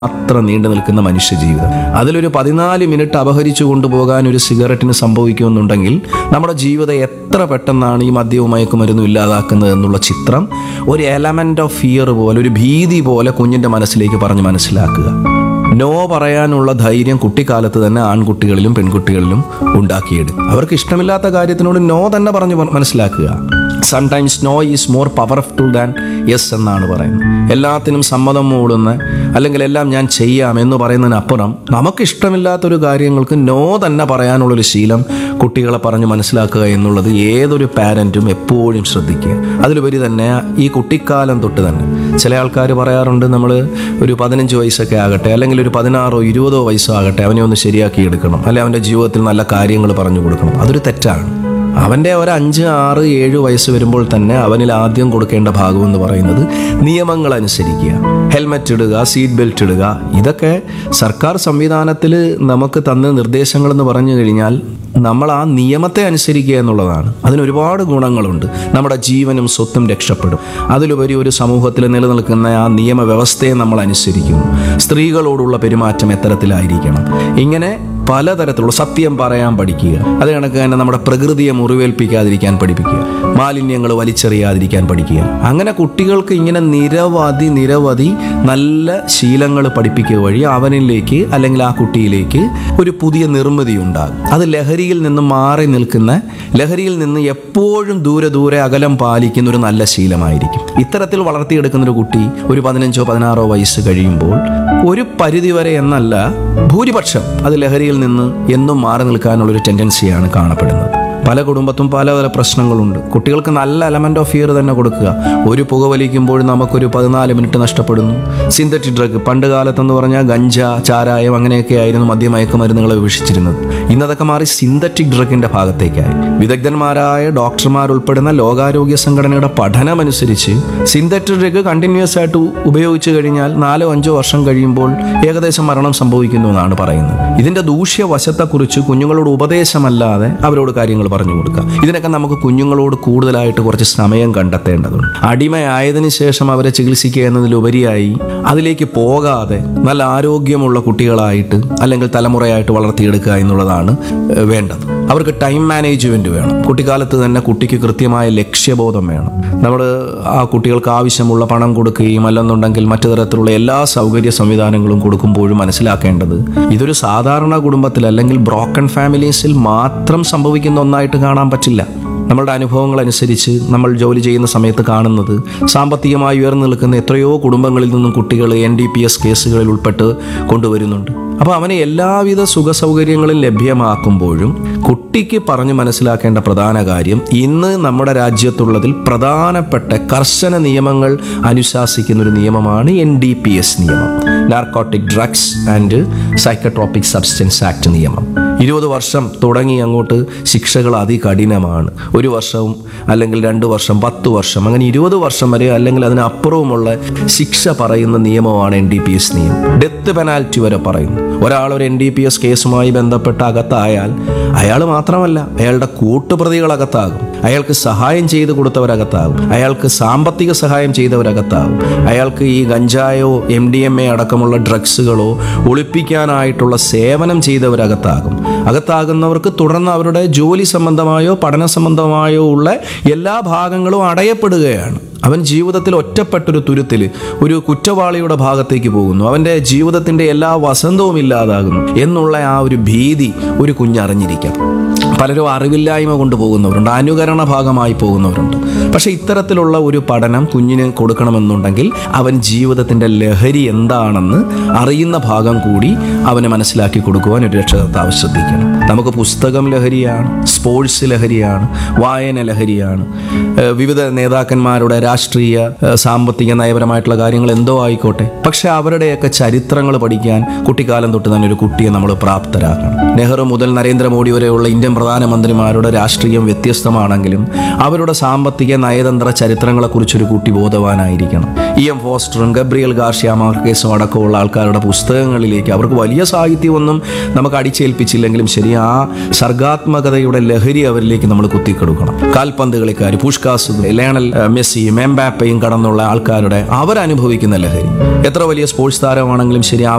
അത്ര നീണ്ടു നിൽക്കുന്ന മനുഷ്യ ജീവിതം അതിലൊരു പതിനാല് മിനിറ്റ് അപഹരിച്ചു കൊണ്ടുപോകാൻ ഒരു സിഗരറ്റിന് സംഭവിക്കുമെന്നുണ്ടെങ്കിൽ നമ്മുടെ ജീവിതം എത്ര പെട്ടെന്നാണ് ഈ മദ്യവും മയക്കുമരുന്നും ഇല്ലാതാക്കുന്നത് എന്നുള്ള ചിത്രം ഒരു എലമെന്റ് ഓഫ് ഫിയർ പോലെ ഒരു ഭീതി പോലെ കുഞ്ഞിന്റെ മനസ്സിലേക്ക് പറഞ്ഞ് മനസ്സിലാക്കുക നോ പറയാനുള്ള ധൈര്യം കുട്ടിക്കാലത്ത് തന്നെ ആൺകുട്ടികളിലും പെൺകുട്ടികളിലും ഉണ്ടാക്കിയെടുക്കും അവർക്ക് ഇഷ്ടമില്ലാത്ത കാര്യത്തിനോട് നോ തന്നെ പറഞ്ഞ് മ- മനസ്സിലാക്കുക sometimes no is more powerful than yes എന്നാണ് പറയുന്നത് എല്ലാത്തിനും സമ്മതം മൂടുന്ന അല്ലെങ്കിൽ എല്ലാം ഞാൻ ചെയ്യാം എന്ന് പറയുന്നതിനപ്പുറം നമുക്കിഷ്ടമില്ലാത്തൊരു കാര്യങ്ങൾക്ക് നോ തന്നെ പറയാനുള്ളൊരു ശീലം കുട്ടികളെ പറഞ്ഞ് മനസ്സിലാക്കുക എന്നുള്ളത് ഏതൊരു പാരൻറ്റും എപ്പോഴും ശ്രദ്ധിക്കുക അതിലുപരി തന്നെ ഈ കുട്ടിക്കാലം തൊട്ട് തന്നെ ചില ആൾക്കാർ പറയാറുണ്ട് നമ്മൾ ഒരു പതിനഞ്ച് വയസ്സൊക്കെ ആകട്ടെ അല്ലെങ്കിൽ ഒരു പതിനാറോ ഇരുപതോ വയസ്സോ ആകട്ടെ അവനെ ഒന്ന് ശരിയാക്കി എടുക്കണം അല്ലെങ്കിൽ അവൻ്റെ ജീവിതത്തിൽ നല്ല കാര്യങ്ങൾ പറഞ്ഞു കൊടുക്കണം അതൊരു തെറ്റാണ് അവൻ്റെ ഒരു അഞ്ച് ആറ് ഏഴ് വയസ്സ് വരുമ്പോൾ തന്നെ അവനിൽ ആദ്യം കൊടുക്കേണ്ട ഭാഗം എന്ന് പറയുന്നത് നിയമങ്ങൾ അനുസരിക്കുക ഹെൽമറ്റ് ഇടുക സീറ്റ് ബെൽറ്റ് ഇടുക ഇതൊക്കെ സർക്കാർ സംവിധാനത്തിൽ നമുക്ക് തന്ന നിർദ്ദേശങ്ങളെന്ന് പറഞ്ഞു കഴിഞ്ഞാൽ നമ്മൾ ആ നിയമത്തെ അനുസരിക്കുക എന്നുള്ളതാണ് അതിന് ഒരുപാട് ഗുണങ്ങളുണ്ട് നമ്മുടെ ജീവനും സ്വത്തും രക്ഷപ്പെടും അതിലുപരി ഒരു സമൂഹത്തിൽ നിലനിൽക്കുന്ന ആ നിയമവ്യവസ്ഥയെ നമ്മൾ അനുസരിക്കുന്നു സ്ത്രീകളോടുള്ള പെരുമാറ്റം എത്തരത്തിലായിരിക്കണം ഇങ്ങനെ പലതരത്തിലുള്ള സത്യം പറയാൻ പഠിക്കുക അത് കണക്ക് തന്നെ നമ്മുടെ പ്രകൃതിയെ മുറിവേൽപ്പിക്കാതിരിക്കാൻ പഠിപ്പിക്കുക മാലിന്യങ്ങൾ വലിച്ചെറിയാതിരിക്കാൻ പഠിക്കുക അങ്ങനെ കുട്ടികൾക്ക് ഇങ്ങനെ നിരവധി നിരവധി നല്ല ശീലങ്ങൾ പഠിപ്പിക്കുക വഴി അവനിലേക്ക് അല്ലെങ്കിൽ ആ കുട്ടിയിലേക്ക് ഒരു പുതിയ നിർമ്മിതി ഉണ്ടാകും അത് ലഹരിയിൽ നിന്ന് മാറി നിൽക്കുന്ന ലഹരിയിൽ നിന്ന് എപ്പോഴും ദൂരെ ദൂരെ അകലം പാലിക്കുന്ന ഒരു നല്ല ശീലമായിരിക്കും ഇത്തരത്തിൽ വളർത്തിയെടുക്കുന്ന ഒരു കുട്ടി ഒരു പതിനഞ്ചോ പതിനാറോ വയസ്സ് കഴിയുമ്പോൾ ഒരു പരിധിവരെ എന്നല്ല ഭൂരിപക്ഷം അത് ലഹരിയിൽ നിന്ന് എന്നും മാറി നിൽക്കാനുള്ള ഒരു ടെൻഡൻസിയാണ് കാണപ്പെടുന്നത് പല കുടുംബത്തും പലതര പ്രശ്നങ്ങളുണ്ട് കുട്ടികൾക്ക് നല്ല എലമെന്റ് ഓഫ് ഫിയർ തന്നെ കൊടുക്കുക ഒരു പുക വലിക്കുമ്പോൾ നമുക്കൊരു പതിനാല് മിനിറ്റ് നഷ്ടപ്പെടുന്നു സിന്തറ്റിക് ഡ്രഗ് പണ്ട് കാലത്തെന്ന് പറഞ്ഞാൽ ഗഞ്ച ചാരായം അങ്ങനെയൊക്കെ ആയിരുന്നു മദ്യമയക്കുമരുന്നുകളെ വീക്ഷിച്ചിരുന്നത് ഇന്നതൊക്കെ മാറി സിന്തറ്റിക് ഡ്രഗിന്റെ ഭാഗത്തേക്കായി വിദഗ്ധന്മാരായ ഡോക്ടർമാർ ഉൾപ്പെടുന്ന ലോകാരോഗ്യ സംഘടനയുടെ പഠനമനുസരിച്ച് സിന്തറ്റിക് ഡ്രഗ് കണ്ടിന്യൂസ് ആയിട്ട് ഉപയോഗിച്ചു കഴിഞ്ഞാൽ നാലോ അഞ്ചോ വർഷം കഴിയുമ്പോൾ ഏകദേശം മരണം സംഭവിക്കുന്നു എന്നാണ് പറയുന്നത് ഇതിന്റെ ദൂഷ്യവശത്തെക്കുറിച്ച് കുഞ്ഞുങ്ങളോട് ഉപദേശമല്ലാതെ അവരോട് കാര്യങ്ങൾ പറഞ്ഞു കൊടുക്കുക ഇതിനൊക്കെ നമുക്ക് കുഞ്ഞുങ്ങളോട് കൂടുതലായിട്ട് കുറച്ച് സമയം കണ്ടെത്തേണ്ടതുണ്ട് അടിമയായതിനു ശേഷം അവരെ ചികിത്സിക്കുക എന്നതിലുപരിയായി അതിലേക്ക് പോകാതെ നല്ല ആരോഗ്യമുള്ള കുട്ടികളായിട്ട് അല്ലെങ്കിൽ തലമുറയായിട്ട് വളർത്തിയെടുക്കുക എന്നുള്ളതാണ് ഏഹ്, വേണ്ടത് അവർക്ക് ടൈം മാനേജ്മെന്റ് വേണം കുട്ടിക്കാലത്ത് തന്നെ കുട്ടിക്ക് കൃത്യമായ ലക്ഷ്യബോധം വേണം നമ്മൾ ആ കുട്ടികൾക്ക് ആവശ്യമുള്ള പണം കൊടുക്കുകയും അല്ലെന്നുണ്ടെങ്കിൽ മറ്റു തരത്തിലുള്ള എല്ലാ സൗകര്യ സംവിധാനങ്ങളും കൊടുക്കുമ്പോഴും മനസ്സിലാക്കേണ്ടത് ഇതൊരു സാധാരണ കുടുംബത്തിൽ അല്ലെങ്കിൽ ബ്രോക്കൺ ഫാമിലീസിൽ മാത്രം സംഭവിക്കുന്ന ഒന്നായിട്ട് കാണാൻ പറ്റില്ല നമ്മളുടെ അനുഭവങ്ങൾ അനുസരിച്ച് നമ്മൾ ജോലി ചെയ്യുന്ന സമയത്ത് കാണുന്നത് സാമ്പത്തികമായി ഉയർന്നു നിൽക്കുന്ന എത്രയോ കുടുംബങ്ങളിൽ നിന്നും കുട്ടികൾ എൻ ഡി പി എസ് കേസുകളിൽ ഉൾപ്പെട്ട് കൊണ്ടുവരുന്നുണ്ട് അപ്പോൾ അവന് എല്ലാവിധ സുഖ സൗകര്യങ്ങളും ലഭ്യമാക്കുമ്പോഴും കുട്ടിക്ക് പറഞ്ഞു മനസ്സിലാക്കേണ്ട പ്രധാന കാര്യം ഇന്ന് നമ്മുടെ രാജ്യത്തുള്ളതിൽ പ്രധാനപ്പെട്ട കർശന നിയമങ്ങൾ അനുശാസിക്കുന്ന ഒരു നിയമമാണ് എൻ ഡി പി എസ് നിയമം narcotic drugs and psychotropic substance act നിയമം ഇരുപത് വർഷം തുടങ്ങി അങ്ങോട്ട് ശിക്ഷകൾ അതികഠിനമാണ് ഒരു വർഷവും അല്ലെങ്കിൽ രണ്ട് വർഷം പത്ത് വർഷം അങ്ങനെ ഇരുപത് വർഷം വരെ അല്ലെങ്കിൽ അതിനപ്പുറവുമുള്ള ശിക്ഷ പറയുന്ന നിയമമാണ് എൻ ഡി പി എസ് നിയമം ഡെത്ത് പെനാൽറ്റി വരെ പറയുന്നു ഒരാൾ ഒരു എൻ ഡി പി എസ് കേസുമായി ബന്ധപ്പെട്ട് അകത്തായാൽ അയാൾ മാത്രമല്ല അയാളുടെ കൂട്ടുപ്രതികൾ അകത്താകും അയാൾക്ക് സഹായം ചെയ്തു കൊടുത്തവരകത്താകും അയാൾക്ക് സാമ്പത്തിക സഹായം ചെയ്തവരകത്താകും അയാൾക്ക് ഈ ഗഞ്ചായോ എം ഡി എം എ അടക്കമുള്ള ഡ്രഗ്സുകളോ ഒളിപ്പിക്കാനായിട്ടുള്ള സേവനം ചെയ്തവരകത്താകും അകത്താകുന്നവർക്ക് തുടർന്ന് അവരുടെ ജോലി സംബന്ധമായോ പഠന സംബന്ധമായോ ഉള്ള എല്ലാ ഭാഗങ്ങളും അടയപ്പെടുകയാണ് അവൻ ജീവിതത്തിൽ ഒറ്റപ്പെട്ടൊരു തുരുത്തിൽ ഒരു കുറ്റവാളിയുടെ ഭാഗത്തേക്ക് പോകുന്നു അവൻ്റെ ജീവിതത്തിൻ്റെ എല്ലാ വസന്തവും ഇല്ലാതാകുന്നു എന്നുള്ള ആ ഒരു ഭീതി ഒരു കുഞ്ഞറിഞ്ഞിരിക്കാം പലരും അറിവില്ലായ്മ കൊണ്ട് പോകുന്നവരുണ്ട് അനുകരണ ഭാഗമായി പോകുന്നവരുണ്ട് പക്ഷേ ഇത്തരത്തിലുള്ള ഒരു പഠനം കുഞ്ഞിന് കൊടുക്കണമെന്നുണ്ടെങ്കിൽ അവൻ ജീവിതത്തിൻ്റെ ലഹരി എന്താണെന്ന് അറിയുന്ന ഭാഗം കൂടി അവന് മനസ്സിലാക്കി കൊടുക്കുവാൻ ഒരു രക്ഷകർത്താവ് ശ്രദ്ധിക്കണം നമുക്ക് പുസ്തകം ലഹരിയാണ് സ്പോർട്സ് ലഹരിയാണ് വായന ലഹരിയാണ് ഏഹ് വിവിധ നേതാക്കന്മാരുടെ രാഷ്ട്രീയ ഏഹ് സാമ്പത്തിക നയപരമായിട്ടുള്ള കാര്യങ്ങൾ എന്തോ ആയിക്കോട്ടെ പക്ഷെ അവരുടെയൊക്കെ ചരിത്രങ്ങൾ പഠിക്കാൻ കുട്ടിക്കാലം തൊട്ട് തന്നെ ഒരു കുട്ടിയെ നമ്മൾ പ്രാപ്തരാക്കണം നെഹ്റു മുതൽ നരേന്ദ്രമോദി വരെയുള്ള ഇന്ത്യൻ പ്രധാനമന്ത്രിമാരുടെ രാഷ്ട്രീയം വ്യത്യസ്തമാണെങ്കിലും അവരുടെ സാമ്പത്തിക നയതന്ത്ര ചരിത്രങ്ങളെക്കുറിച്ചൊരു കുട്ടി ബോധവാനായിരിക്കണം ഇ എം ഫോസ്റ്ററും ഗബ്രിയൽ ഗാർഷ്യ മാർക്കേസും അടക്കമുള്ള ആൾക്കാരുടെ പുസ്തകങ്ങളിലേക്ക് അവർക്ക് വലിയ സാഹിത്യമൊന്നും നമുക്ക് അടിച്ചേൽപ്പിച്ചില്ലെങ്കിലും ശരി ആ സർഗാത്മകതയുടെ ലഹരി അവരിലേക്ക് നമ്മൾ കുത്തിക്കൊടുക്കണം കാൽപന്ത് കളിക്കാർ പുഷ്കാസ് ലയണൽ ഏഹ്, മെസ്സിയും എംബാപ്പയും കടന്നുള്ള ആൾക്കാരുടെ അവരനുഭവിക്കുന്ന ലഹരി എത്ര വലിയ സ്പോർട്സ് താരമാണെങ്കിലും ശരി